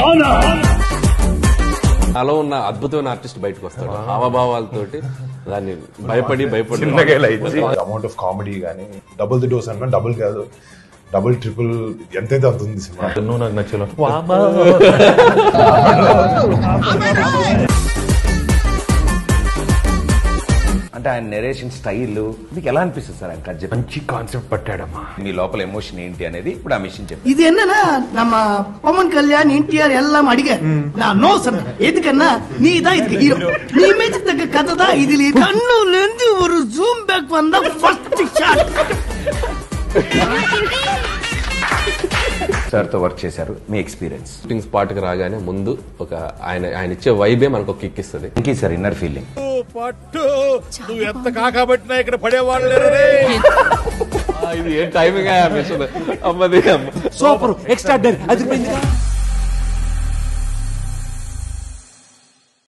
నాలో ఉన్న అద్భుతమైన ఆర్టిస్ట్ బయటకు వస్తాడు హావభావాలతోటి దాన్ని భయపడి భయపడి చిన్నగా ఇలా ఇచ్చి అమౌంట్ ఆఫ్ కామెడీ కానీ డబుల్ ది డోస్ అన్నా డబుల్ కాదు డబుల్ ట్రిపుల్ ఎంతైతే అంత ఉంది సినిమా నువ్వు నాకు నచ్చలో అంటే ఆయన నెరేషన్ స్టైల్ మీకు ఎలా అనిపిస్తుంది సార్ ఆయన కట్ చెప్పి మంచి కాన్సెప్ట్ పట్టాడమ్మా మీ లోపల ఎమోషన్ ఏంటి అనేది ఇప్పుడు ఆ మిషన్ చెప్పి இது என்னன்னா நம்ம பவன் கல்யாண் என்டிஆர் எல்லாம் அடிக்க நான் நோ சொன்னேன் எதுக்குன்னா நீ தான் இதுக்கு ஹீரோ நீ இமேஜ் தக்க கதை தான் இதுல கண்ணுல இருந்து ஒரு ஜூம் பேக் வந்தா ஃபர்ஸ்ட் ஷாட் సార్ తో వర్క్ చేశారు మీ ఎక్స్పీరియన్స్ షూటింగ్ స్పాట్ కి రాగానే ముందు ఒక ఆయన ఆయన ఇచ్చే వైబే మనకు ఒక కిక్ ఇస్తుంది ఇంకీ సార్ ఇన్నర్ ఫీలింగ్ నువ్వు ఎంత కాకబట్టినా ఇక్కడ పడేవాళ్ళు లేరు రే. ఇది ఏం టైమింగ్ అమ్మది సూపర్ ఎక్స్ట్రా అది